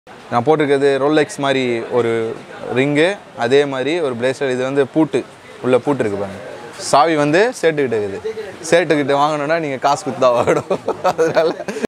நான் போட்டிருக்கிறது ரோலெக்ஸ் மாதிரி ஒரு ரிங்கு அதே மாதிரி ஒரு பிரேஸ்லெட் இது வந்து பூட்டு உள்ள பூட்டு இருக்கு பாருங்க சாவி வந்து சேட்டுக்கிட்ட இருக்குது சேட்டுக்கிட்ட வாங்கணும்னா நீங்கள் காசு கொடுத்து தான் வாங்கணும் அதனால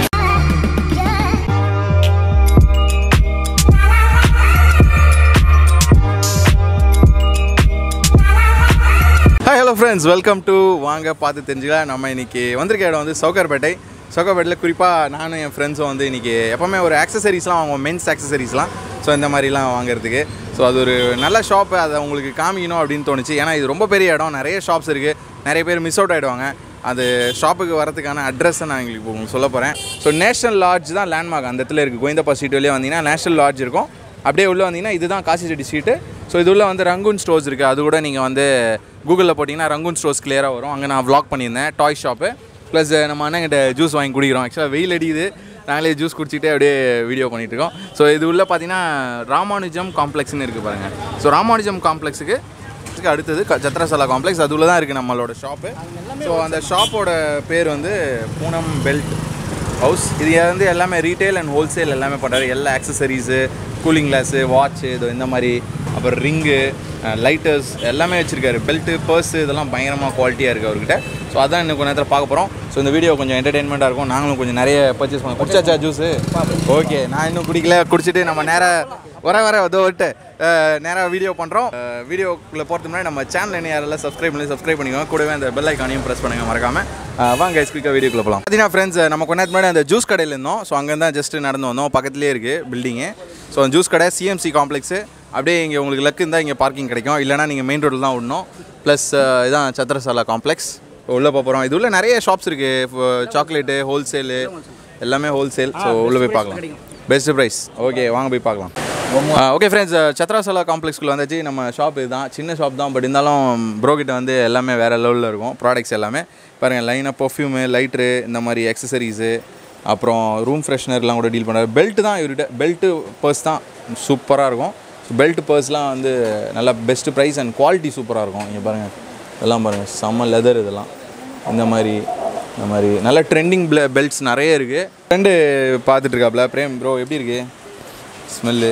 hi hello friends welcome to வாங்க பார்த்து தெரிஞ்சுக்கலாம் நம்ம இன்னைக்கு வந்திருக்க இடம் வந்து சவுகார்பேட்டை சவுகார்பேட்டில் குறிப்பாக நானும் என் ஃப்ரெண்ட்ஸும் வந்து இன்றைக்கி எப்போவுமே ஒரு ஆக்சசரிஸ்லாம் வாங்குவோம் மென்ஸ் ஆக்சசரிஸ்லாம் ஸோ இந்த மாதிரிலாம் வாங்குறதுக்கு ஸோ அது ஒரு நல்ல ஷாப்பு அதை உங்களுக்கு காமிக்கணும் அப்படின்னு தோணுச்சு ஏன்னா இது ரொம்ப பெரிய இடம் நிறைய ஷாப்ஸ் இருக்குது நிறைய பேர் மிஸ் அவுட் ஆகிடுவாங்க அது ஷாப்புக்கு வரதுக்கான அட்ரஸை நான் உங்களுக்கு இப்போ உங்களுக்கு சொல்ல போகிறேன் ஸோ நேஷனல் லாட்ஜ் தான் லேண்ட்மார்க் அந்த இடத்துல இருக்குது கோவிந்தப்பா ஸ்ட்ரீட் வழியாக வந்தீங்கன்னா நேஷனல் லாட்ஜ் இருக்கும் அப்படியே உள்ளே வந்தீங்கன்னா இதுதான் காசி செட்டி ஸ்ட்ரீட்டு ஸோ இது உள்ள வந்து ரங்கூன் ஸ்டோர்ஸ் இருக்குது அது கூட நீங்கள் வந்து கூகுளில் போட்டிங்கன்னா ரங்கூன் ஸ்டோர்ஸ் கிளியராக வரும் அங்கே நான் vlog பண்ணியிருந்தேன் டாய் ஷாப்பு ப்ளஸ் நம்ம அண்ணங்கிட்ட ஜூஸ் வாங்கி குடிக்கிறோம் ஆக்சுவலாக வெயில் அடிக்குது நாங்களே ஜூஸ் குடிச்சிட்டு அப்படியே வீடியோ பண்ணிட்டு இருக்கோம் ஸோ இது உள்ள பார்த்தீங்கன்னா ராமானுஜம் காம்ப்ளெக்ஸ்னு இருக்குது பாருங்கள் ஸோ ராமானுஜம் காம்ப்ளெக்ஸுக்கு இதுக்கு அடுத்தது க- சத்ரசாலா காம்ப்ளெக்ஸ் அது உள்ள தான் இருக்குது நம்மளோட ஷாப்பு ஸோ அந்த ஷாப்போட பேர் வந்து பூனம் பெல்ட் ஹவுஸ் இது வந்து எல்லாமே ரீட்டைல் அண்ட் ஹோல்சேல் எல்லாமே பண்ணுறாரு எல்லா ஆக்சசரிஸு கூலிங் கிளாஸு வாட்ச்சு இது இந்த மாதிரி அப்புறம் ரிங்கு லைட்டர்ஸ் எல்லாமே வச்சுருக்காரு பெல்ட்டு பர்ஸு இதெல்லாம் பயங்கரமாக குவாலிட்டியாக இருக்குது அவர்கிட்ட ஸோ அதான் இன்னும் கொஞ்சம் நேரத்தில் பார்க்க போகிறோம் ஸோ இந்த வீடியோ கொஞ்சம் என்டர்டெயின்மெண்ட்டாக இருக்கும் நாங்களும் கொஞ்சம் நிறைய பர்ச்சேஸ் பண்ண குடிச்சாச்சா ஜூஸு ஓகே நான் இன்னும் குடிக்கல குடிச்சிட்டு நம்ம நேராக வர வர அதோ விட்டு நேராக வீடியோ பண்ணுறோம் வீடியோக்குள்ளே போகிறதுக்கு முன்னாடி நம்ம சேனல் என்ன யாரெல்லாம் சப்ஸ்கிரைப் பண்ணி சப்ஸ்கிரைப் பண்ணிக்கோங்க கூடவே அந்த பெல் ஐக்கானையும் ப்ரெஸ் பண்ணுங்க மறக்காம அஹ் வாங்க guys, quick-ஆ வீடியோக்குள்ளே போகலாம் பார்த்தீங்கன்னா ஃப்ரெண்ட்ஸ் நம்ம கொஞ்ச நேரத்துக்கு முன்னாடி அந்த ஜூஸ் கடையில் இருந்தோம் ஸோ அங்கே தான் ஜஸ்ட் நடந்து வந்தோம் பக்கத்துலேயே இருக்குது பில்டிங்கு ஸோ அந்த ஜூஸ் கடை சிஎம்சி காம்ப்ளெக்ஸு அப்படியே இங்கே உங்களுக்கு லக்கு இருந்தால் இங்கே பார்க்கிங் கிடைக்கும் இல்லைனா நீங்கள் மெயின் ரோட்டில் தான் விடணும் ப்ளஸ் இதான் சத்திரசாலா காம்ப்ளெக்ஸ் உள்ளே போகிறோம் இது உள்ள நிறைய ஷாப்ஸ் இருக்குது சாக்லேட்டு ஹோல்சேலு எல்லாமே ஹோல்சேல் ஸோ உள்ளே போய் பார்க்கலாம் பெஸ்ட் ப்ரைஸ் ஓகே வாங்க போய் பார்க்கலாம் ஓகே ஃப்ரெண்ட்ஸ் சத்ராசலா காம்ப்ளெக்ஸ்குள்ளே வந்தாச்சு நம்ம ஷாப் இதுதான் சின்ன ஷாப் தான் பட் இருந்தாலும் ப்ரோ கிட்ட வந்து எல்லாமே வேறு லெவலில் இருக்கும் ப்ராடக்ட்ஸ் எல்லாமே பாருங்கள் லைனாக பர்ஃப்யூமு லைட்ரு இந்த மாதிரி எக்ஸசரிஸு அப்புறம் ரூம் ஃப்ரெஷ்னர்லாம் கூட டீல் பண்ணுறாரு பெல்ட் தான் இவர்கிட்ட பெல்ட்டு பர்ஸ் தான் சூப்பராக இருக்கும் பெல்ட் பர்ஸ்லாம் வந்து நல்லா பெஸ்ட் ப்ரைஸ் அண்ட் குவாலிட்டி சூப்பராக இருக்கும் இங்கே பாருங்கள் இதெல்லாம் பாருங்கள் செம்ம லெதர் இதெல்லாம் இந்த மாதிரி இந்த மாதிரி நல்ல ட்ரெண்டிங் பெல்ட்ஸ் நிறைய இருக்குது ஃப்ரெண்டு பார்த்துட்டு இருக்காப்ல பிரேம் ப்ரோ எப்படி இருக்கு ஸ்மெல்லு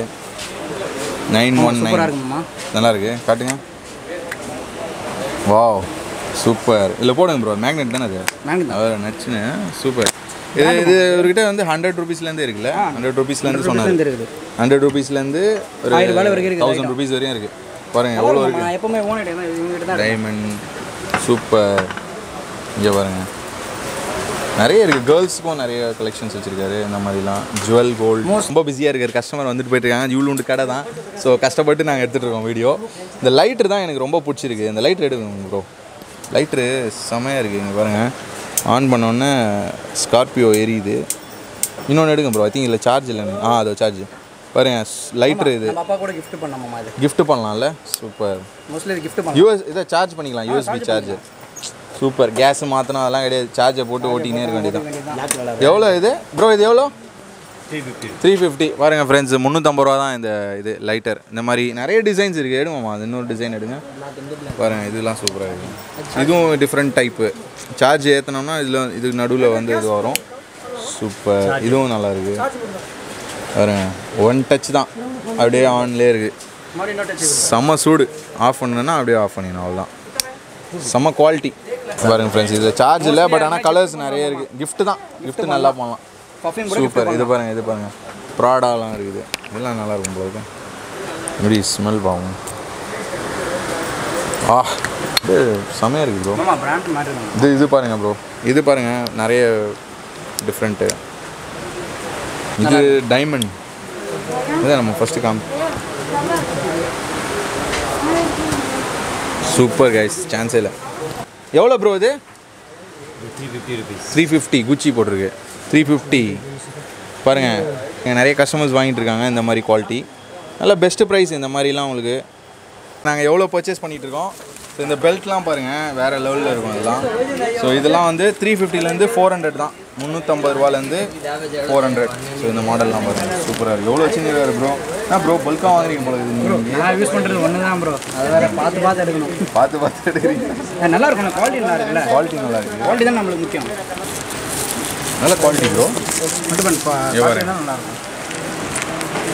நைன் ஒன் நைன் இருக்குமாம்மா நல்லா இருக்கு காட்டுங்க வாவ் சூப்பர் இல்லை போடுங்க ப்ரோ மேக்னெட் தானே அது மேக்னெட் அவர் நச்சுன்னு சூப்பர் இது இது இவர்கிட்ட வந்து ஹண்ட்ரட் ருபீஸ்லேருந்து இருக்குல்ல ஹண்ட்ரட் ருபீஸ்லேருந்து சொன்னார் இருக்குது ஹண்ட்ரட் ருபீஸ்லேருந்து ஒரு ஆயிரம் ரூபாய் வரைக்கும் இருக்குது தௌசண்ட் ருபீஸ் வரையும் இருக்குது பாருங்க எவ்வளோ இருக்கு நான் எப்பவுமே ஓன் ஐட்டம் தான் இவங்ககிட்ட தான் டைமண்ட் சூப்பர் இங்கே பாருங்க நிறைய இருக்குது கேர்ள்ஸுக்கும் நிறைய கலெக்ஷன்ஸ் வச்சுருக்காரு இந்த மாதிரிலாம் ஜுவல் கோல்டு ரொம்ப பிஸியாக இருக்காரு கஸ்டமர் வந்துட்டு போயிட்டு இருக்காங்க இவ்வளோண்டு கடை தான் ஸோ கஷ்டப்பட்டு நாங்கள் எடுத்துகிட்டு இருக்கோம் வீடியோ இந்த லைட்ரு தான் எனக்கு ரொம்ப பிடிச்சிருக்கு இந்த லைட்ரு எடுக்கணும் ப்ரோ லைட்ரு செமையாக இருக்குது இங்கே பாருங்கள் ஆன் பண்ணோன்னே ஸ்கார்பியோ எரியுது இன்னொன்று எடுங்க ப்ரோ ஐ திங்க் இல்லை சார்ஜ் இல்லைன்னு ஆ அதோ சார்ஜ் பாருங்க லைட்ரு இது நம்ம அப்பா கூட gift பண்ணோம்மா இது gift பண்ணலாம்ல சூப்பர் மோஸ்ட்லி இது gift பண்ணோம் யூஎஸ் இதை சார்ஜ் பண்ணிக்கலாம் யூஎஸ்பி சார்ஜர் சூப்பர் கேஸ் மாற்றணும் அதெல்லாம் கிடையாது சார்ஜை போட்டு ஓட்டினே இருக்க வேண்டியதான் பிளாக் கலர் எவ்வளோ இது ப்ரோ இது எவ்வளோ த்ரீ ஃபிஃப்டி பாருங்கள் ஃப்ரெண்ட்ஸ் முந்நூற்றம்பது ரூபா தான் இந்த இது லைட்டர் இந்த மாதிரி நிறைய டிசைன்ஸ் இருக்குது எடுங்கம்மா அது இன்னொரு டிசைன் எடுங்க பாருங்கள் இதெல்லாம் சூப்பராக இருக்குது இதுவும் டிஃப்ரெண்ட் டைப்பு சார்ஜ் ஏற்றினோம்னா இதில் இதுக்கு நடுவில் வந்து இது வரும் சூப்பர் இதுவும் நல்லா இருக்குது பாருங்க ஒன் டச் தான் அப்படியே ஆன்லேயே இருக்குது மாதிரி இன்னொரு touch செம்ம சூடு ஆஃப் பண்ணணுன்னா அப்படியே ஆஃப் பண்ணிடணும் அவ்வளோதான் செம்ம குவாலிட்டி பாருங்க ஃப்ரெண்ட்ஸ் இதில் சார்ஜ் இல்லை பட் ஆனால் கலர்ஸ் நிறைய இருக்குது gift தான் gift நல்லா பண்ணலாம் பர்ஃப்யூம் கூட சூப்பர் இது பாருங்க இது பாருங்க ப்ராடாலாம் இருக்குது இதெல்லாம் நல்லா இருக்கும் போல இருக்கு இப்படி ஸ்மெல் பாவம் ஆ இது செமையாக இருக்குது ப்ரோ ஆமாம் பிராண்ட் மாதிரி தான் இது இது பாருங்க ப்ரோ இது பாருங்க நிறைய டிஃப்ரெண்ட்டு இது டைமண்ட் இதான் நம்ம ஃபஸ்ட்டு காம் சூப்பர் கைஸ் சான்ஸே இல்லை எவ்வளோ ப்ரோ இது த்ரீ ஃபிஃப்டி குச்சி போட்டிருக்கு த்ரீ ஃபிஃப்டி பாருங்கள் இங்கே நிறைய கஸ்டமர்ஸ் வாங்கிட்டு இருக்காங்க இந்த மாதிரி குவாலிட்டி நல்ல பெஸ்ட்டு ப்ரைஸ் இந்த மாதிரிலாம் உங்களுக்கு நாங்கள் எவ்வளோ பர்ச்சேஸ் பண்ணிகிட்டு இருக்கோம் ஸோ இந்த பெல்ட்லாம் பாருங்கள் வேறு லெவலில் இருக்கும் இதெல்லாம் ஸோ இதெல்லாம் வந்து த்ரீ ஃபிஃப்டிலேருந்து ஃபோர் ஹண்ட்ரட் தான் முந்நூற்றம்பது ரூபாலேருந்து ஃபோர் ஹண்ட்ரட் ஸோ இந்த மாடல்லாம் பாருங்கள் சூப்பராக இருக்குது எவ்வளோ வச்சுருக்காரு ப்ரோ ஆ ப்ரோ பல்காக வாங்குறீங்க போல இது நீங்கள் நான் யூஸ் பண்ணுறது ஒன்று தான் ப்ரோ அது வேற பார்த்து பார்த்து எடுக்கணும் பார்த்து பார்த்து எடுக்கிறீங்க அது நல்லா இருக்கும் குவாலிட்டி நல்லா இருக்குல்ல குவாலிட்டி நல்லா இருக்குது குவாலிட்டி தான் நம்மளுக்கு முக்கியம் நல்ல குவாலிட்டி ப்ரோ மட்டும் பண்ணி இங்க பாருங்க. தான் நல்லா இருக்கும்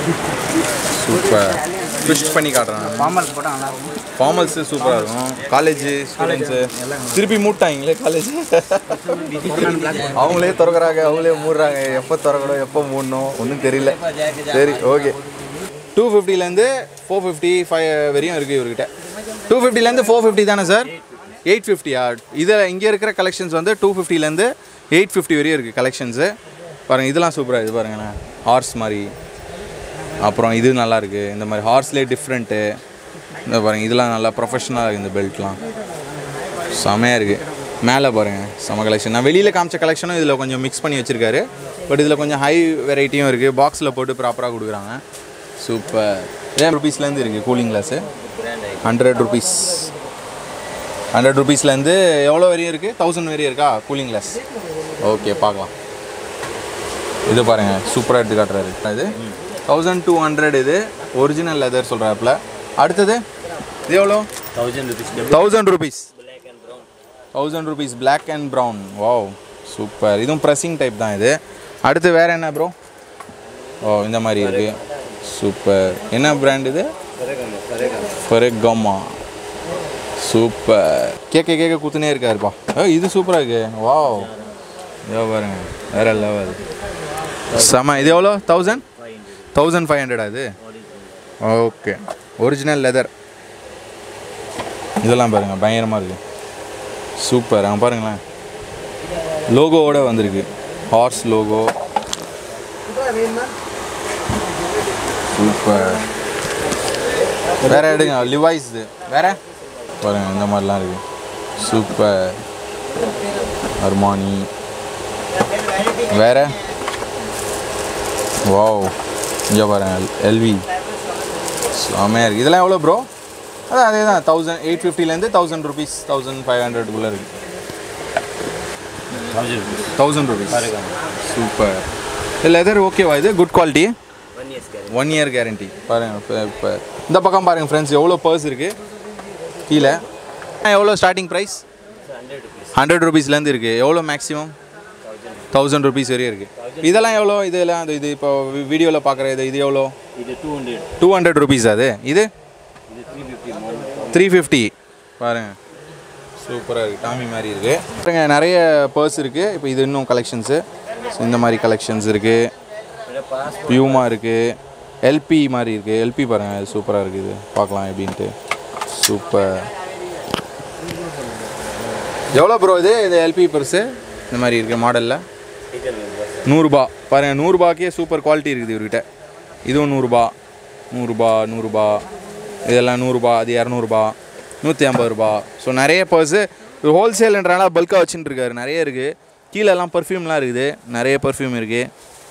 சூப்பர் ட்விஸ்ட் பண்ணி காட்டுறேன் ஃபார்மல்ஸ் போட்டால் நல்லா இருக்கும் ஃபார்மல்ஸு சூப்பராக இருக்கும் காலேஜ் ஸ்டூடெண்ட்ஸு திருப்பி மூட்டாங்களே காலேஜ் அவங்களே திறக்கிறாங்க அவங்களே மூடுறாங்க எப்போ திறக்கணும் எப்போ மூடணும் ஒன்றும் தெரியல சரி ஓகே டூ ஃபிஃப்டிலேருந்து ஃபோர் ஃபிஃப்டி ஃபைவ் வரையும் இருக்குது இவர்கிட்ட டூ ஃபிஃப்டிலேருந்து ஃபோர் ஃபிஃப்டி தானே சார் எயிட் ஃபிஃப்டியா இதில் இங்கே இருக்கிற கலெக்ஷன்ஸ் வந்து டூ ஃபிஃப்டிலேருந்து எயிட் ஃபிஃப்டி வரையும் இருக்குது கலெக்ஷன்ஸு பாருங்கள் இதெல்லாம் சூப்பராக இது பாருங்களேன் ஹார்ஸ் மாதிரி அப்புறம் இது நல்லா இருக்கு இந்த மாதிரி ஹார்ஸ்லேயே டிஃப்ரெண்ட்டு இந்த பாருங்க இதெல்லாம் நல்லா ப்ரொஃபஷனலாக இருக்குது இந்த பெல்ட்லாம் செமையாக இருக்குது மேலே பாருங்கள் செம கலெக்ஷன் நான் வெளியில் காமிச்ச கலெக்ஷனும் இதில் கொஞ்சம் மிக்ஸ் பண்ணி வச்சுருக்காரு பட் இதில் கொஞ்சம் ஹை வெரைட்டியும் இருக்குது பாக்ஸில் போட்டு ப்ராப்பராக கொடுக்குறாங்க சூப்பர் ஏன் ருபீஸ்லேருந்து இருக்குது cooling glass hundred rupees hundred ருபீஸ்லேருந்து எவ்வளோ வரையும் இருக்குது தௌசண்ட் வரையும் இருக்கா கூலிங் கிளாஸ் ஓகே பார்க்கலாம் இது பாருங்க சூப்பராக எடுத்து காட்டுறாரு இது தௌசண்ட் டூ ஹண்ட்ரட் இது ஒரிஜினல் லெதர் சொல்கிறாப்புல அடுத்தது இது எவ்வளோ thousand rupees thousand rupees thousand rupees black and brown wow super இதுவும் ப்ரெஸ்ஸிங் டைப் தான் இது அடுத்து வேறு என்ன ப்ரோ ஓ இந்த மாதிரி இருக்கு சூப்பர் என்ன பிராண்ட் இது ஃபெரகமா சூப்பர் கேட்க கேட்க குத்துனே இருக்காருப்பா ஓ இது சூப்பராக இருக்கு வாவ் இதோ பாருங்க வேற லெவல் செம இது எவ்வளோ தௌசண்ட் தௌசண்ட் ஃபைவ் ஹண்ட்ரடா இது ஓகே ஒரிஜினல் லெதர் இதெல்லாம் பாருங்க பயங்கரமாக இருக்கு சூப்பர் அங்கே பாருங்களேன் லோகோவோட வந்திருக்கு ஹார்ஸ் லோகோ சூப்பர் வேற எடுங்க லிவாய்ஸ் இது வேற பாருங்க இந்த மாதிரிலாம் இருக்கு சூப்பர் அர்மானி வேற வாவ் இங்கே பாருங்க எல்வி செம்மையாக இருக்குது இதெல்லாம் எவ்வளோ ப்ரோ அதான் அதே தான் தௌசண்ட் எயிட் ஃபிஃப்டிலேருந்து தௌசண்ட் ருபீஸ் தௌசண்ட் ஃபைவ் ஹண்ட்ரட்குள்ளே இருக்குது thousand rupees thousand rupees super leather ஓகேவா இது good quality one years guarantee one year guarantee பாருங்க இப்போ இப்போ இந்த பக்கம் பாருங்க ஃப்ரெண்ட்ஸ் எவ்வளோ பர்ஸ் இருக்குது கீழே எவ்வளோ starting price hundred rupees hundred ருபீஸ்லேருந்து இருக்குது எவ்வளோ மேக்ஸிமம் தௌசண்ட் ருபீஸ் வரையும் இருக்குது இதெல்லாம் எவ்வளோ இதெல்லாம் இது இது இப்போ வீடியோவில் பார்க்குற இது இது எவ்வளோ இது two hundred two hundred rupees அது இது இது த்ரீ ஃபிஃப்டி மூணு த்ரீ ஃபிஃப்டி பாருங்க சூப்பராக இருக்குது டாமி மாதிரி இருக்குது பாருங்க நிறைய பர்ஸ் இருக்குது இப்போ இது இன்னும் கலெக்ஷன்ஸு இந்த மாதிரி கலெக்ஷன்ஸ் இருக்குது பாஸ் பியூமா இருக்குது எல்பி மாதிரி இருக்குது எல்பி பாருங்கள் சூப்பராக இருக்குது பார்க்கலாம் எப்படின்ட்டு சூப்பர் எவ்வளோ ப்ரோ இது இது எல்பி பர்ஸு இந்த மாதிரி இருக்குது மாடலில் நூறுரூபா பாருங்கள் நூறுரூபாக்கே சூப்பர் குவாலிட்டி இருக்குது இவர்கிட்ட இதுவும் நூறுரூபா நூறுரூபா நூறுரூபா இதெல்லாம் நூறுரூபா அது இரநூறுபா நூற்றி ஐம்பது ரூபா ஸோ நிறைய பர்ஸு ஹோல்சேல்ன்றனால பல்காக வச்சுட்டு இருக்காரு நிறைய இருக்குது கீழெல்லாம் பர்ஃப்யூம்லாம் இருக்குது நிறைய பர்ஃப்யூம் இருக்குது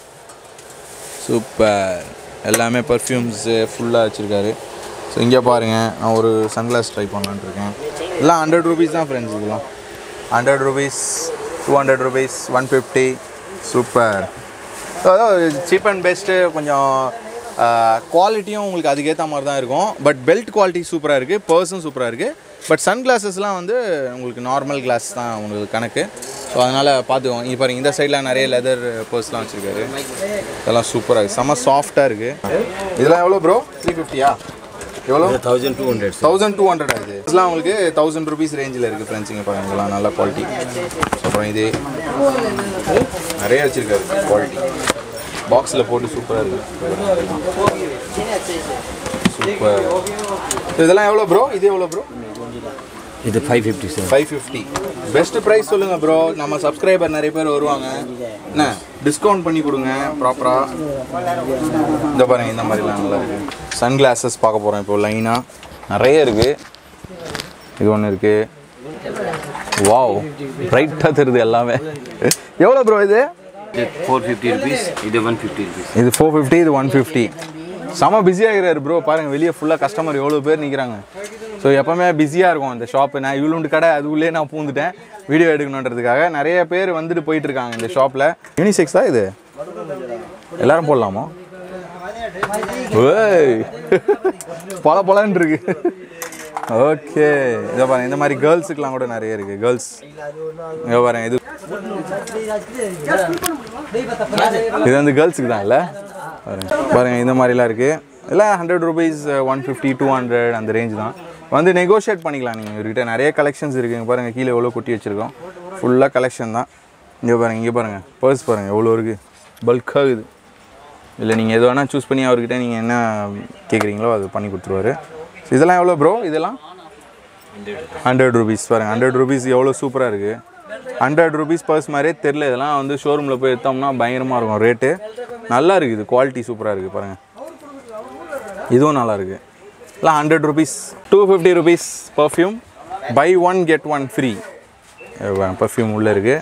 சூப்பர் எல்லாமே பர்ஃப்யூம்ஸு ஃபுல்லாக வச்சுருக்காரு ஸோ இங்கே பாருங்கள் நான் ஒரு சன்கிளாஸ் ட்ரை பண்ணலான்னு இருக்கேன் எல்லாம் ஹண்ட்ரட் ருபீஸ் தான் ஃப்ரெண்ட்ஸ் இதெல்லாம் hundred rupees two hundred rupees one fifty super so அதாவது சீப் அண்ட் பெஸ்ட்டு கொஞ்சம் குவாலிட்டியும் உங்களுக்கு அதுக்கேற்ற மாதிரி தான் இருக்கும் பட் பெல்ட் குவாலிட்டி சூப்பராக இருக்குது பர்ஸும் சூப்பராக இருக்குது பட் சன் கிளாஸஸ்லாம் வந்து உங்களுக்கு நார்மல் கிளாஸ் தான் உங்களுக்கு கணக்கு ஸோ அதனால் பார்த்துக்கோங்க இங்கே பாருங்க இந்த சைடில் நிறைய லெதர் பர்ஸ்லாம் வச்சுருக்காரு இதெல்லாம் சூப்பராக இருக்குது செம்ம சாஃப்டாக இருக்குது இதெல்லாம் எவ்வளோ ப்ரோ த்ரீ ஃபிஃப்டியா எவ்வளோ thousand two hundred thousand two hundred ஆகுது இதெல்லாம் உங்களுக்கு தௌசண்ட் ருபீஸ் ரேஞ்சில் இருக்குது ஃப்ரெண்ட்ஸ் இங்கே பாருங்க இதெல்லாம் நல்ல குவாலிட்டி அப்புறம் இது நிறைய வச்சுருக்காரு குவாலிட்டி பாக்ஸில் போட்டு சூப்பராக இருக்குது சூப்பர் இதெல்லாம் எவ்வளோ ப்ரோ இது எவ்வளோ ப்ரோ இது five fifty sir five fifty best price சொல்லுங்கள் ப்ரோ நம்ம சப்ஸ்கிரைபர் நிறைய பேர் வருவாங்க என்ன டிஸ்கவுண்ட் பண்ணி கொடுங்க ப்ராப்பராக இந்த பாருங்க இந்த மாதிரிலாம் நல்லா இருக்கு சன் கிளாஸஸ் பார்க்க போகிறோம் இப்போ லைனாக நிறைய இருக்குது இது ஒன்று இருக்குது வாவ் ரைட்டாக தெரியுது எல்லாமே எவ்வளோ ப்ரோ இது இது ஃபோர் ஃபிஃப்டி ருபீஸ் இது ஒன் ஃபிஃப்டி ருபீஸ் இது ஃபோர் ஃபிஃப்டி இது ஒன் ஃபிஃப்டி செம பிஸியாகிறாரு ப்ரோ பாருங்கள் வெளியே ஃபுல்லாக கஸ்டமர் எவ்வளோ பேர் நிற்கிறாங்க ஸோ எப்போவுமே பிஸியாக இருக்கும் அந்த ஷாப்பு நான் இவ்வளோண்டு கடை அதுக்குள்ளே நான் பூந்துட்டேன் வீடியோ எடுக்கணுன்றதுக்காக நிறைய பேர் வந்துட்டு போயிட்டு இருக்காங்க இந்த ஷாப்பில் யூனிசெக்ஸ் தான் இது எல்லாரும் போடலாமா ஓய் பல பலன்னு இருக்கு ஓகே இதை பாருங்க இந்த மாதிரி கேர்ள்ஸுக்குலாம் கூட நிறைய இருக்குது கேர்ள்ஸ் இங்கே பாருங்க இது இது வந்து கேர்ள்ஸுக்கு தான் இல்லை பாருங்க பாருங்க இந்த மாதிரிலாம் இருக்குது எல்லாம் hundred rupees one fifty two hundred அந்த ரேஞ்ச் தான் வந்து நெகோஷியேட் பண்ணிக்கலாம் நீங்கள் இவர்கிட்ட நிறைய கலெக்ஷன்ஸ் இருக்குங்க பாருங்கள் கீழே எவ்வளோ கொட்டி வச்சுருக்கோம் ஃபுல்லாக கலெக்ஷன் தான் இங்கே பாருங்கள் இங்கே பாருங்கள் பர்ஸ் பாருங்கள் எவ்வளோ இருக்குது பல்காக இது இல்லை நீங்கள் எது வேணால் சூஸ் பண்ணி அவர்கிட்ட நீங்கள் என்ன கேட்குறீங்களோ அது பண்ணி கொடுத்துருவாரு இதெல்லாம் எவ்வளோ ப்ரோ இதெல்லாம் ஹண்ட்ரட் ருபீஸ் பாருங்கள் ஹண்ட்ரட் ருபீஸ் எவ்வளோ சூப்பராக இருக்குது ஹண்ட்ரட் ருபீஸ் பர்ஸ் மாதிரியே தெரில இதெல்லாம் வந்து ஷோரூமில் போய் எடுத்தோம்னா பயங்கரமாக இருக்கும் ரேட்டு நல்லா இருக்குது குவாலிட்டி சூப்பராக இருக்குது பாருங்கள் இதுவும் நல்லா இருக்குது இல்லை hundred rupees two fifty rupees perfume buy one get one free perfume உள்ளே இருக்குது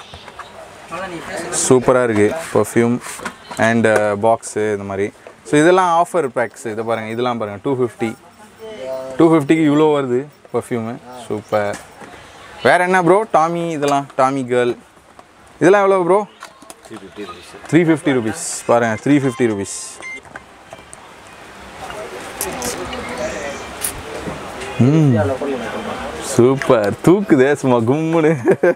சூப்பராக இருக்குது பர்ஃப்யூம் அண்டு பாக்ஸு இந்த மாதிரி ஸோ இதெல்லாம் ஆஃபர் பேக்ஸ் இதை பாருங்கள் இதெல்லாம் பாருங்கள் டூ ஃபிஃப்டி டூ ஃபிஃப்டிக்கு இவ்வளோ வருது பர்ஃப்யூமு சூப்பர் வேறு என்ன ப்ரோ டாமி இதெல்லாம் டாமி கேர்ள் இதெல்லாம் எவ்வளோ ப்ரோ த்ரீ ஃபிஃப்டி ருபீஸ் பாருங்கள் த்ரீ ஃபிஃப்டி ருபீஸ் சூப்பர் தூக்குதே சும்மா கும்முன்னு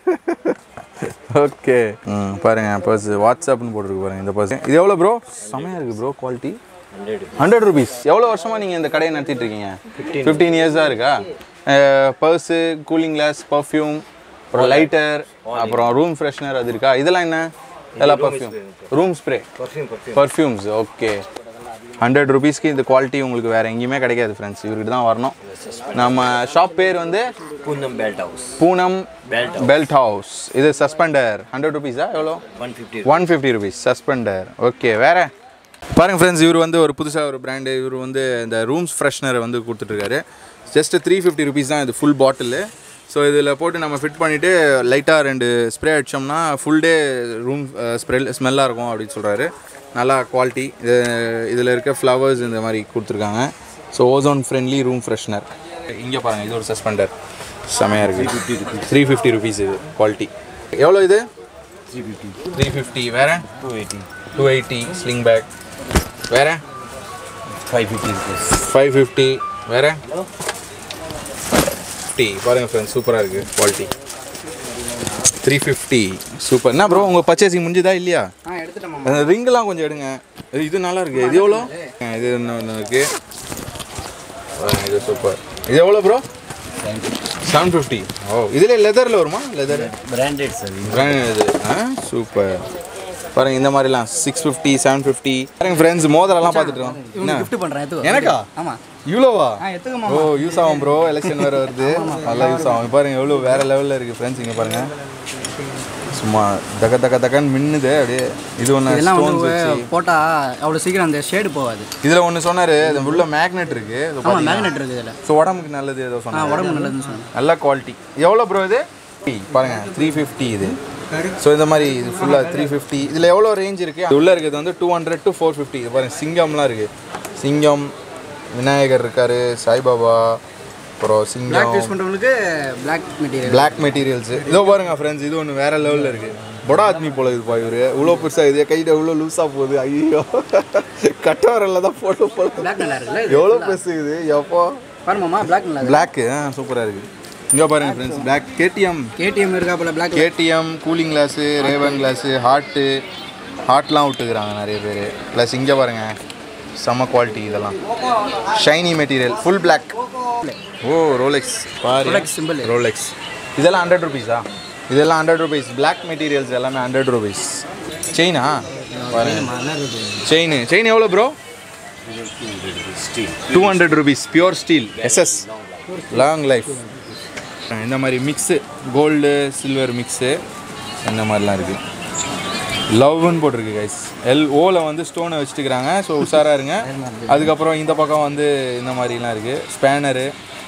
ஓகே ம் பாருங்க பர்ஸ் வாட்ஸ்அப்னு போட்டிருக்கு பாருங்க இந்த பர்ஸ் இது எவ்வளோ ப்ரோ செமையாக இருக்குது ப்ரோ குவாலிட்டி ஹண்ட்ரட் ருபீஸ் எவ்வளோ வருஷமா நீங்கள் இந்த கடையை நடத்திட்டு இருக்கீங்க ஃபிஃப்டீன் இயர்ஸாக இருக்கா பர்ஸு கூலிங் கிளாஸ் பர்ஃப்யூம் அப்புறம் லைட்டர் அப்புறம் ரூம் ஃப்ரெஷ்னர் அது இருக்கா இதெல்லாம் என்ன இதெல்லாம் perfume room spray perfumes okay hundred ருபீஸ்க்கு இந்த குவாலிட்டி உங்களுக்கு வேறு எங்கேயுமே கிடைக்காது ஃப்ரெண்ட்ஸ் இவர்கிட்ட தான் வரணும் நம்ம ஷாப் பேர் வந்து Punam Belt House. Punam Belt belt house இது சஸ்பெண்டர் ஹண்ட்ரட் ருபீஸா எவ்வளோ 150. One fifty rupees suspender okay வேற பாருங்க ஃப்ரெண்ட்ஸ் இவர் வந்து ஒரு புதுசாக ஒரு பிராண்டு இவர் வந்து இந்த ரூம்ஸ் ஃப்ரெஷ்னரை வந்து கொடுத்துட்ருக்காரு ஜஸ்ட் த்ரீ ஃபிஃப்டி ருபீஸ் தான் இது ஃபுல் பாட்டிலு ஸோ இதில் போட்டு நம்ம ஃபிட் பண்ணிவிட்டு லைட்டாக ரெண்டு ஸ்ப்ரே அடித்தோம்னா ஃபுல் டே ரூம் ஸ்ப்ரெ ஸ்மெல்லாக இருக்கும் அப்படின்னு சொல்கிறாரு நல்லா குவாலிட்டி இது இதில் இருக்க ஃப்ளவர்ஸ் இந்த மாதிரி கொடுத்துருக்காங்க so ozone friendly room freshener இங்கே பாருங்கள் இது ஒரு சஸ்பெண்டர் செமையாக இருக்குது த்ரீ ஃபிஃப்டி ருபீஸ் இது குவாலிட்டி எவ்வளோ இது 350. த்ரீ ஃபிஃப்டி வேறு 280. டூ எயிட்டி ஸ்லிங் பேக் வேற 550 rupees. ஃபைவ் ஃபிஃப்டி வேற ஃபிஃப்டி பாருங்க ஃப்ரெண்ட்ஸ் சூப்பராக இருக்குது குவாலிட்டி த்ரீ ஃபிஃப்டி சூப்பர் என்ன ப்ரோ உங்கள் பர்ச்சேசிங் முடிஞ்சுதா இல்லையா ஆ எடுத்துட்டோம் மாமா அந்த ரிங்கெல்லாம் கொஞ்சம் எடுங்க இது- இது நல்லா இருக்கு இது எவ்வளோ ஆ, இது இன்னும் ஒன்று இருக்கு பாருங்க, இது சூப்பர் இது எவ்வளோ ப்ரோ செவன் ஃபிஃப்டி ஓ இதில் லெதரில் வருமா லெதர் Branded, sir. இது ஆ சூப்பர் பாருங்க இந்த மாதிரிலாம் சிக்ஸ் ஃபிஃப்டி செவன் ஃபிஃப்டி பாருங்க ஃப்ரெண்ட்ஸ் மோதிரம்லாம் பார்த்துட்டு இருக்கோம் என்ன கிஃப்ட் பண்ணுறேன் எடுத்துக்கோ எனக்கா? ஆமாம் இவ்வளோவா ஆ எடுத்துக்கோ ஓ மாமா யூஸ் ஆகும் ப்ரோ எலெக்ஷன் வேறு வருது நல்லா யூஸ் ஆகும் பாருங்க எவ்வளோ வேற லெவலில் இருக்குது ஃப்ரெண்ட்ஸ் இங்கே பாருங்க சும்மா தக்க தக்க தக்கன்னு மின்னுது அப்படியே இது ஒன்று இதெல்லாம் ஸ்டோன்ஸ் வந்து வச்சு போட்டால் அவ்வளோ சீக்கிரம் அந்த ஷேடு போகாது இதில் ஒன்று சொன்னார் இது உள்ள மேக்னெட் இருக்கு ஆமாம் மேக்னெட் இருக்குது இதில் ஸோ உடம்புக்கு நல்லது ஏதோ ஆ சொன்னாங்க உடம்பு நல்லதுன்னு சொன்னேன் நல்ல குவாலிட்டி எவ்வளோ ப்ரோ இது பாருங்க த்ரீ ஃபிஃப்டி இது ஸோ இந்த மாதிரி இது ஃபுல்லாக த்ரீ ஃபிஃப்டி இதில் எவ்வளோ ரேஞ்ச் இருக்குது இது உள்ளே இருக்கிறது வந்து two hundred to four fifty இது பாருங்க சிங்கம்லாம் இருக்குது சிங்கம் விநாயகர் இருக்காரு சாய்பாபா அப்புறம் பிளாக் யூஸ் சிங்கம் பண்ணுறவங்களுக்கு பிளாக் மெட்டீரியல் பிளாக் மெட்டீரியல்ஸ் இதோ பாருங்க ஃப்ரெண்ட்ஸ் இது ஒன்று வேற லெவலில் இருக்குது பொடா ஆத்மி போல இதுப்பா இவர் இவ்வளோ பெருசாக இது கையில் இவ்வளோ லூஸாக போகுது ஐயோ கட்டவரில் தான் போட்டோ போல பிளாக் நல்லா இருக்குல்ல எவ்வளோ பெருசு இது எப்போ பாருமாமா பிளாக் நல்லா இருக்கு பிளாக்கு சூப்பராக இருக்குது இங்கே பாருங்க ஃப்ரெண்ட்ஸ் பிளாக் கேடிஎம் கேடிஎம் இருக்கா போல black KTM cooling glass Ray-Ban glass heart ஹார்ட்லாம் விட்டுக்கிறாங்க நிறைய பேர் ப்ளஸ் இங்கே பாருங்க செம்ம குவாலிட்டி இதெல்லாம் shiny material full black oh Rolex பாரு Rolex symbol. ரோலெக்ஸ் இதெல்லாம் ஹண்ட்ரட் ருபீஸா இதெல்லாம் ஹண்ட்ரட் ருபீஸ் பிளாக் மெட்டீரியல்ஸ் எல்லாமே ஹண்ட்ரட் ருபீஸ் செயினா பாருங்க செயின் செயின் எவ்வளோ bro Steel. Two hundred rupees pure steel SS long life இந்த மாதிரி மிக்ஸு கோல்டு சில்வர் மிக்ஸு இந்த மாதிரிலாம் இருக்குது லவ்னு போட்டிருக்கு கைஸ் எல் ஓவில் வந்து ஸ்டோனை வச்சுட்டுக்கிறாங்க ஸோ உஷாராக இருங்க அதுக்கப்புறம் இந்த பக்கம் வந்து இந்த மாதிரிலாம் இருக்குது ஸ்பேனரு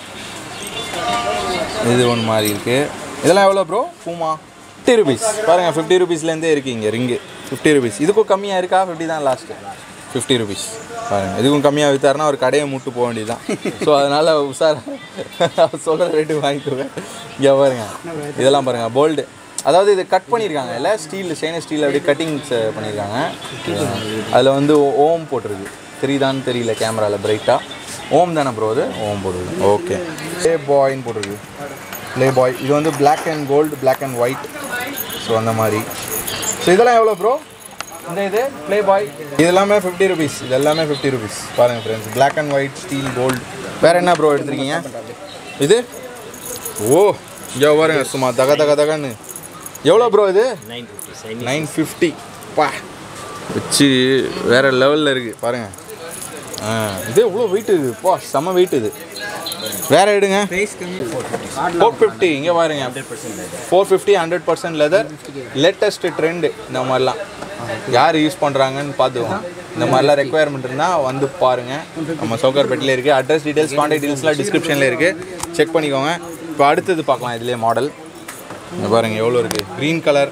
இது ஒன்று மாதிரி இருக்குது இதெல்லாம் எவ்வளோ ப்ரோ பூமா ஃபிஃப்டி ருபீஸ் பாருங்கள் ஃபிஃப்டி ருபீஸ்லேருந்தே இருக்குது இங்கே ரிங்கு ஃபிஃப்டி ருபீஸ் இதுக்கும் கம்மியாக இருக்கா ஃபிஃப்டி தான் லாஸ்ட்டு ஃபிஃப்டி ருபீஸ் பாருங்கள் இதுக்கும் கம்மியாக விற்றாருன்னா ஒரு கடையை மூட்டு போக வேண்டியது தான் ஸோ அதனால் உஷார் சொல்கிற ரேட்டு வாங்கிக்குவேன் இங்கே பாருங்க இதெல்லாம் பாருங்கள் போல்டு அதாவது இது கட் பண்ணியிருக்காங்க இல்லை ஸ்டீல் ஸ்டெயின்லெஸ் ஸ்டீல் அப்படியே கட்டிங்ஸ் பண்ணியிருக்காங்க அதில் வந்து ஓம் போட்டிருக்கு தெரியுதான்னு தெரியல கேமராவில் பிரைட்டாக ஓம் தானே ப்ரோ அது ஓம் போடுது ஓகே ப்ளே பாய்ன்னு போட்டிருக்கு ப்ளே பாய் இது வந்து Black and gold Black and white so அந்த மாதிரி ஸோ இதெல்லாம் எவ்வளோ ப்ரோ இந்த இது ப்ளே பாய் இது எல்லாமே ஃபிஃப்டி ருபீஸ் இது எல்லாமே ஃபிஃப்டி ருபீஸ் பாருங்கள் friends Black and white steel gold வேறு என்ன ப்ரோ எடுத்திருக்கீங்க இது ஓ இங்கே பாருங்க சும்மா தக தக தகன்னு எவ்வளோ ப்ரோ இது nine fifty Chinese nine fifty பா வச்சு வேற லெவலில் இருக்குது பாருங்க ஆ இது எவ்வளோ வெயிட் இது பா செம்ம வெயிட் இது வேற எடுங்க ஃபோர் ஃபிஃப்டி இங்கே பாருங்க four fifty hundred percent leather latest trend இந்த மாதிரிலாம் யார் யூஸ் பண்ணுறாங்கன்னு பார்த்துக்கோங்க இந்த மாதிரிலாம் ரெக்குயர்மெண்ட் இருந்தால் வந்து பாருங்கள் நம்ம சோக்கர்பேட்டில் இருக்குது அட்ரஸ் டீடைல்ஸ் கான்டாக்ட் டீடைல்ஸ்லாம் டிஸ்கிரிப்ஷனில் இருக்குது செக் பண்ணிக்கோங்க இப்போ அடுத்தது பார்க்கலாம் இதுலேயே மாடல் இங்க பாருங்க எவ்வளோ இருக்குது க்ரீன் கலர்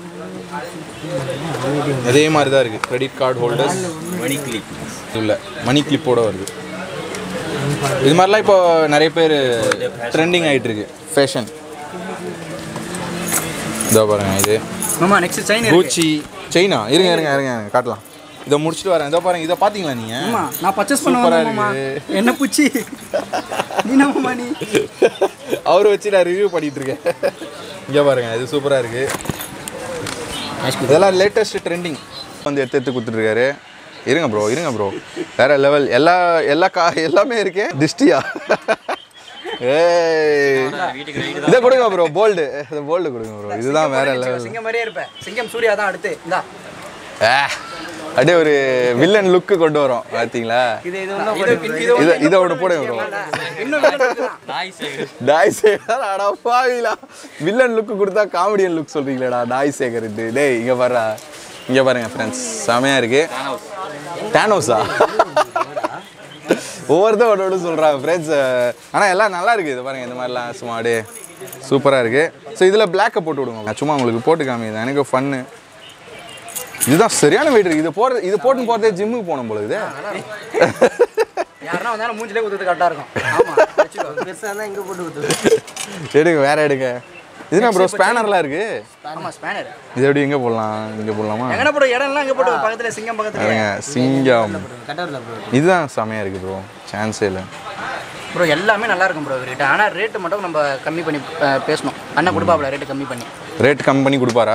அதே மாதிரி தான் இருக்குது credit card holders money clip இல்லை மணி கிளிப்போட வருது இது மாதிரிலாம் இப்போ நிறைய பேர் ட்ரெண்டிங் ஆகிட்டு இருக்கு ஃபேஷன் இதோ பாருங்க இது மாமா நெக்ஸ்ட் சைன் பூச்சி செயினா இருங்க இருங்க இருங்க இருங்க, காட்டலாம் இதை முடிச்சுட்டு வரேன் இதோ பாருங்க இதை பார்த்தீங்களா ஆமா நீங்கள் நான் பர்ச்சேஸ் சூப்பரா பண்ணுவேன் மாமா இருக்கு. என்ன பூச்சி நீ நம்ம நீ அவரை வச்சு நான் ரிவ்யூ பண்ணிட்டு இருக்கேன் இங்கே பாருங்க இது சூப்பராக இருக்கு இதெல்லாம் லேட்டஸ்ட் ட்ரெண்டிங் வந்து எடுத்து எடுத்து கொடுத்துட்ருக்காரு இருங்க ப்ரோ இருங்க ப்ரோ வேற லெவல் எல்லா எல்லா கா எல்லாமே இருக்கே திஷ்டியா ஏய் இதை கொடுங்க ப்ரோ போல்டு இதை போல்டு கொடுங்க ப்ரோ இதுதான் வேற லெவல் சிங்கம் மாதிரியே இருப்பேன் சிங்கம் சூர்யா தான் அடுத்து இந்தா அப்படியே ஒரு வில்லன் லுக்கு கொண்டு வரோம் பார்த்தீங்களா இது இது வந்து இது இதை இதை ஒன்று போடுங்க ப்ரோ இன்னும் வில்லன் இருக்குதான். டாய் சேகர் அடா பாவிலா வில்லன் லுக் கொடுத்தா காமெடியன் லுக் சொல்றீங்களேடா டாய் சேகர் டேய் இங்க பாருடா இங்க பாருங்க ஃப்ரெண்ட்ஸ் செமையா இருக்கு டேனோஸா ஒவ்வொருத்தர் ஒன்று ஒன்று சொல்கிறாங்க ஃப்ரெண்ட்ஸ் ஆனால் எல்லாம் நல்லா இருக்குது இது பாருங்க இந்த மாதிரிலாம் சும்மா அப்படியே சூப்பராக இருக்குது ஸோ இதில் பிளாக்கை போட்டு விடுங்க நான் சும்மா உங்களுக்கு போட்டு காமிக்குது எனக்கு ஃபன்னு இதுதான் சரியான வெயிட் இருக்குது இது போடுறது இது போட்டுன்னு போகிறதே ஜிம்முக்கு போகணும் போல இது யாருன்னா வந்தாலும் மூஞ்சிலே ஊத்துறது கரெக்டாக இருக்கும் ஆமா பெருசாக தான் இங்கே போட்டு ஊற்றுது எடுங்க வேற எடுங்க இதுனா ப்ரோ ஸ்பேனர்லாம் இருக்கு ஆமா ஸ்பேனர் இது எப்படி எங்கே போடலாம் இங்கே போடலாமா எங்கன போட்டு இடம்லாம் இங்கே போட்டு பக்கத்துல சிங்கம் பக்கத்துல பாருங்க சிங்கம் கட்டரில் ப்ரோ இதுதான் செமையாக இருக்குது ப்ரோ சான்ஸே இல்லை ப்ரோ எல்லாமே நல்லா இருக்கும் ப்ரோ இவர்கிட்ட ஆனால் ரேட்டு மட்டும் நம்ம கம்மி பண்ணி அஹ், பேசணும் அண்ணன் கொடுப்பாப்ல ரேட்டு கம்மி பண்ணி ரேட் கம்மி பண்ணி கொடுப்பாரா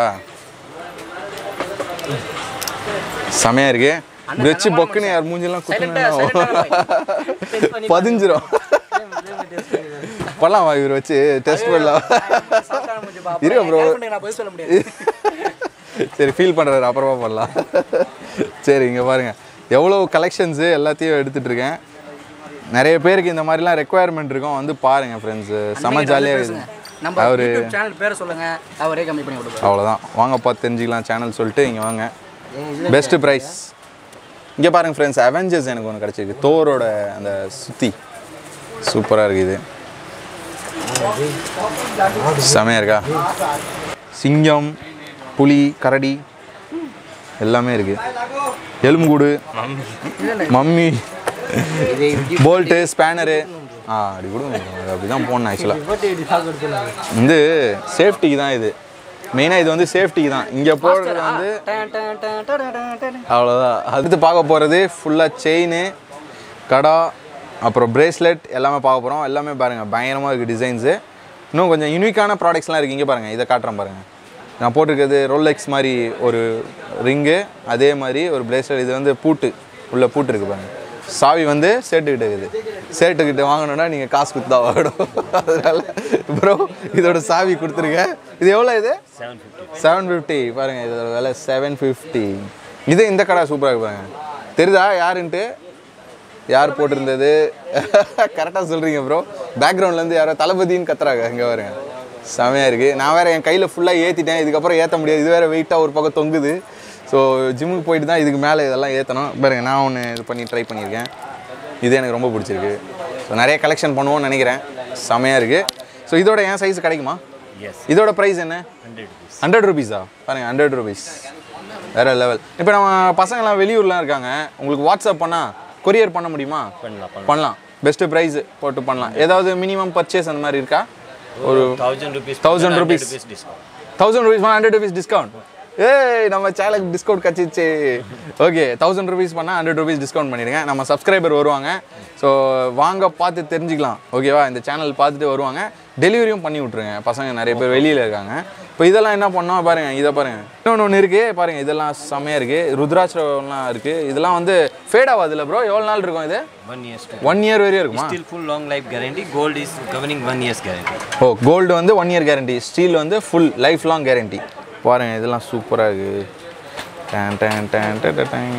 செமையாக இருக்கு இப்படி வச்சு பொக்குன்னு யார் மூஞ்செல்லாம் சைலண்டா குத்துனா பதிஞ்சிரும் பண்ணலாம் இவர் வச்சு டெஸ்ட் பண்ணலாம் இருங்க bro. நான் பதில் சொல்ல முடியாது சரி ஃபீல் பண்ணுறாரு அப்புறமா பண்ணலாம் சரி இங்கே பாருங்க எவ்வளோ கலெக்ஷன்ஸு எல்லாத்தையும் எடுத்துட்டு இருக்கேன் நிறைய பேருக்கு இந்த மாதிரிலாம் ரெக்குவயர்மெண்ட் இருக்கும் வந்து பாருங்க ஃப்ரெண்ட்ஸு செம ஜாலியாக இருக்குது நம்ம அவர் யூடியூப் சேனல் பேரை சொல்லுங்க அவரே கம்மி பண்ணி கொடுப்பாரு அவ்வளோதான் வாங்க பார்த்து தெரிஞ்சுக்கலாம் சேனல் சொல்லிட்டு இங்கே வாங்க பெஸ்ட்டு ப்ரைஸ் இங்கே பாருங்க ஃப்ரெண்ட்ஸ் அவெஞ்சர்ஸ் எனக்கு ஒன்று கிடச்சிருக்கு தோரோட அந்த சுத்தி சூப்பராக இருக்குது செமையாக இருக்கா சிங்கம் புலி கரடி எல்லாமே இருக்குது எலும்புக்கூடு மம்மி போல்ட்டு ஸ்பேனரு ஆ அப்படி கொடுங்க அப்படி தான் போடணும் ஆக்சுவலாக வந்து சேஃப்டிக்கு தான் இது மெயினாக இது வந்து சேஃப்டிக்கு தான் இங்கே போடுறது வந்து டன், டன், டன், டன், டன், டன். அவ்வளோதான் அடுத்து பார்க்க போகிறது ஃபுல்லாக செயின் கடா அப்புறம் பிரேஸ்லெட் எல்லாமே பார்க்க போகிறோம் எல்லாமே பாருங்கள் பயங்கரமாக இருக்குது டிசைன்ஸு இன்னும் கொஞ்சம் யூனிக்கான ப்ராடக்ட்ஸ்லாம் இருக்குது இங்கே பாருங்கள் இதை காட்டுறேன் பாருங்கள் நான் போட்டிருக்கிறது ரோலெக்ஸ் மாதிரி ஒரு ரிங்கு அதே மாதிரி ஒரு பிரேஸ்லெட் இது வந்து பூட்டு உள்ள பூட்டு இருக்குது பாருங்கள் சாவி வந்து சேட்டுக்கிட்ட இருக்குது சேட்டுக்கிட்ட வாங்கணுன்னா நீங்கள் காசு கொடுத்து தான் வாங்கணும் அதனால ப்ரோ இதோட சாவி கொடுத்துருங்க இது எவ்வளோ இது செவன் ஃபிஃப்டி செவன் ஃபிஃப்டி பாருங்க இதோட விலை செவன் ஃபிஃப்டி இது இந்த கடை சூப்பராக இருக்கு பாருங்க தெரியுதா யாருன்ட்டு யார் போட்டிருந்தது கரெக்டாக சொல்கிறீங்க ப்ரோ பேக்ரவுண்ட்லேருந்து யாரோ தளபதின்னு கத்துறாங்க இங்கே பாருங்க செமையாக இருக்குது நான் வேறு என் கையில் ஃபுல்லாக ஏற்றிட்டேன் இதுக்கப்புறம் ஏற்ற முடியாது இது வேறு வெயிட்டாக ஒரு பக்கம் தொங்குது ஸோ ஜிம்முக்கு போயிட்டு தான் இதுக்கு மேலே இதெல்லாம் ஏற்றணும் பாருங்க நான் ஒன்று இது பண்ணி ட்ரை பண்ணியிருக்கேன் இது எனக்கு ரொம்ப பிடிச்சிருக்கு ஸோ நிறைய கலெக்ஷன் பண்ணுவோம்னு நினைக்கிறேன் செமையாக இருக்குது ஸோ இதோட என் சைஸ் கிடைக்குமா எஸ் இதோட ப்ரைஸ் என்ன ஹண்ட்ரட் ருபீஸ் ஹண்ட்ரட் ருபீஸா பாருங்க ஹண்ட்ரட் ருபீஸ் வேற லெவல் இப்போ நம்ம பசங்கள்லாம் வெளியூர்லாம் இருக்காங்க உங்களுக்கு வாட்ஸ்அப் பண்ணால் கொரியர் பண்ண முடியுமா பண்ணலாம் பண்ணலாம் பண்ணலாம் பெஸ்ட்டு ப்ரைஸ் போட்டு பண்ணலாம் ஏதாவது மினிமம் பர்ச்சேஸ் அந்த மாதிரி இருக்கா ஒரு thousand rupees 1000 rupees. Rupees discount thousand rupees hundred rupees discount ஏய் நம்ம சேனலுக்கு டிஸ்கவுண்ட் கச்சிச்சு ஓகே தௌசண்ட் ருபீஸ் பண்ணால் ஹண்ட்ரட் ருபீஸ் டிஸ்கவுண்ட் பண்ணிடுங்க நம்ம சப்ஸ்கிரைபர் வருவாங்க ஸோ வாங்க பார்த்து தெரிஞ்சுக்கலாம் ஓகேவா இந்த சேனல் பார்த்துட்டு வருவாங்க டெலிவரியும் பண்ணி விட்ருங்க பசங்க நிறைய பேர் வெளியில் இருக்காங்க இப்போ இதெல்லாம் என்ன பண்ணோம் பாருங்க இதை பாருங்க இன்னொன்று ஒன்று இருக்குது பாருங்க இதெல்லாம் செம்மையாக இருக்குது ருத்ராட்சம்லாம் இருக்குது இதெல்லாம் வந்து ஃபேட் ஆகாதுல்ல ப்ரோ எவ்வளோ நாள் இருக்கும் இது One years to one year வரையும் இருக்குமா Still full long life guarantee. Gold is covering one year's guarantee. Oh gold வந்து ஒன் இயர் கேரண்டி ஸ்டீல் வந்து ஃபுல் லைஃப் லாங் கேரண்டி பாருங்க இதெல்லாம் சூப்பராக இருக்குது டேன் டேன் டேன் டேன் டேன் டேன்.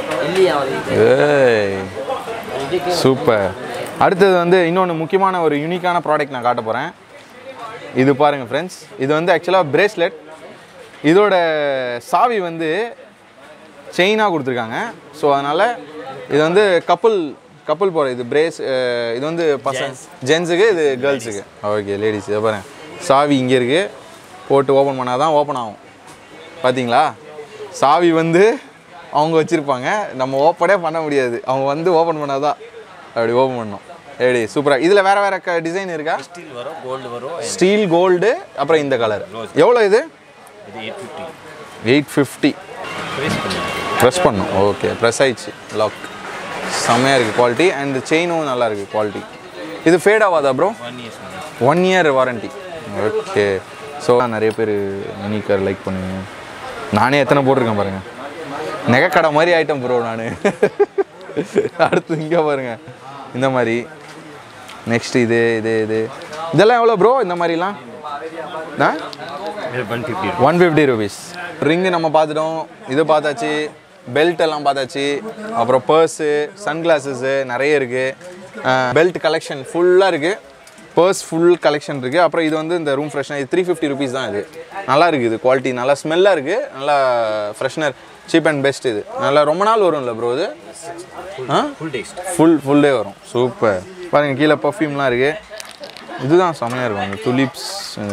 ஏய் சூப்பர் அடுத்தது வந்து இன்னொன்று முக்கியமான ஒரு யூனிக்கான ப்ராடக்ட் நான் காட்ட போகிறேன் இது பாருங்கள் ஃப்ரெண்ட்ஸ் இது வந்து ஆக்சுவலாக பிரேஸ்லெட் இதோட சாவி வந்து செயினாக கொடுத்துருக்காங்க ஸோ அதனால் இது வந்து கப்புள் கப்புள் போகிற இது பிரேஸ் இது வந்து பசங்க ஜென்ஸுக்கு இது கேர்ள்ஸுக்கு ஓகே லேடிஸ் இதை பாருங்க சாவி இங்கே இருக்குது போட்டு ஓப்பன் பண்ணால் தான் ஓப்பன் ஆகும் பார்த்தீங்களா சாவி வந்து அவங்க வச்சுருப்பாங்க நம்ம ஓப்பனே பண்ண முடியாது அவங்க வந்து ஓப்பன் பண்ணால் தான் அப்படி ஓப்பன் பண்ணணும் எப்படி சூப்பராக இதில் வேறு வேறு க டிசைன் இருக்கா Still வரும் gold வரும் ஸ்டீல் கோல்டு அப்புறம் இந்த கலர் எவ்வளோ இது இது eight fifty eight fifty price பண்ணி ப்ரெஸ் பண்ணும் ஓகே ப்ரெஸ் ஆயிடுச்சு லாக் செம்மையாக இருக்குது குவாலிட்டி அண்ட் செயினும் நல்லா இருக்குது குவாலிட்டி இது ஃபேட் ஆகாதா bro one years one year warranty okay so நிறைய பேர் மினி கார் லைக் பண்ணுவீங்க நானே எத்தனை போட்டிருக்கேன் பாருங்கள் நெகக்கடை மாதிரி ஐட்டம் ப்ரோ நான் அடுத்து இங்கே பாருங்க இந்த மாதிரி நெக்ஸ்ட் இது இது இது இதெல்லாம் எவ்வளோ ப்ரோ இந்த மாதிரிலாம் ஆ one fifty one fifty rupees ring நம்ம பார்த்துட்டோம் இது பார்த்தாச்சு பெல்ட் எல்லாம் பார்த்தாச்சு அப்புறம் பர்ஸு சன்கிளாஸஸ்ஸு நிறைய இருக்குது பெல்ட் கலெக்ஷன் ஃபுல்லாக இருக்குது பர்ஸ் ஃபுல் கலெக்ஷன் இருக்குது அப்புறம் இது வந்து இந்த ரூம் ஃப்ரெஷ்னர் இது த்ரீ ஃபிஃப்டி ருபீஸ் தான் இது நல்லா இருக்குது இது குவாலிட்டி நல்லா ஸ்மெல்லாக இருக்குது நல்லா ஃப்ரெஷ்னர் சீப் அண்ட் பெஸ்ட் இது நல்லா ரொம்ப நாள் வரும்ல ப்ரோ இது ஆ full taste full full day வரும் சூப்பர் பாருங்கள் கீழே பர்ஃப்யூம்லாம் இருக்குது இதுதான் செம்மையாக இருக்கும் அந்த துலிப்ஸ்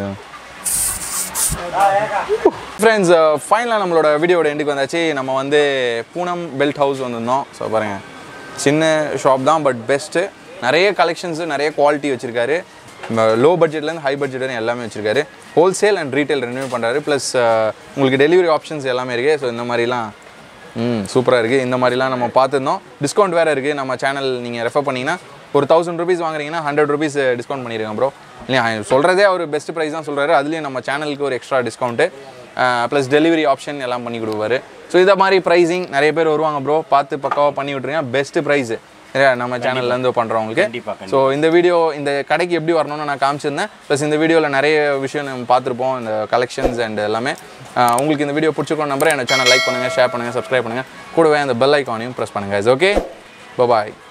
ஃப்ரெண்ட்ஸ் ஃபைனலாக நம்மளோட வீடியோட எண்டுக்கு வந்தாச்சு நம்ம வந்து பூனம் பெல்ட் ஹவுஸ் வந்திருந்தோம் ஸோ பாருங்கள் சின்ன ஷாப் தான் பட் பெஸ்ட்டு நிறைய கலெக்ஷன்ஸு நிறைய குவாலிட்டி வச்சுருக்காரு லோ பட்ஜெட்லேருந்து ஹை பட்ஜெட்லேருந்து எல்லாமே வச்சுருக்காரு ஹோல்சேல் அண்ட் ரீட்டைல் ரெண்டுமே பண்ணுறாரு ப்ளஸ் உங்களுக்கு டெலிவரி ஆப்ஷன்ஸ் எல்லாமே இருக்குது ஸோ இந்த மாதிரிலாம் ம் சூப்பராக இருக்குது இந்த மாதிரிலாம் நம்ம பார்த்துருந்தோம் டிஸ்கவுண்ட் வேறு இருக்குது நம்ம சேனல் நீங்கள் ரெஃபர் பண்ணிங்கன்னா ஒரு தௌசண்ட் ருபீஸ் வாங்குறீங்கன்னா ஹண்ட்ரட் ருபீஸ் டிஸ்கவுண்ட் பண்ணிடுங்க ப்ரோ இல்லையா சொல்கிறதே அவர் பெஸ்ட் ப்ரைஸ் தான் சொல்கிறாரு அதுலேயும் நம்ம சேனலுக்கு ஒரு extra discount plus delivery option எல்லாம் பண்ணி கொடுப்பாரு ஸோ இதை மாதிரி ப்ரைஸிங் நிறைய பேர் வருவாங்க ப்ரோ பார்த்து பக்காவாக பண்ணி விட்ருங்க பெஸ்ட்டு ப்ரைஸு நம்ம சேனல்லேருந்து பண்ணுறவங்களுக்கு கண்டிப்பா, ஸோ இந்த வீடியோ இந்த கடைக்கு எப்படி வரணும்னு நான் காமிச்சிருந்தேன் ப்ளஸ் இந்த வீடியோவில் நிறைய விஷயம் நம்ம பார்த்துருப்போம் இந்த கலெக்ஷன்ஸ் அண்ட் எல்லாமே ஆஹ் உங்களுக்கு இந்த வீடியோ பிடிச்சிருக்கோம் நம்பரை என்னோட சேனல் லைக் பண்ணுங்கள் ஷேர் பண்ணுங்கள் சப்ஸ்கிரைப் பண்ணுங்கள் கூடவே அந்த பெல் ஐக்கானையும் ப்ரெஸ் பண்ணுங்கள் ஓகே பாய்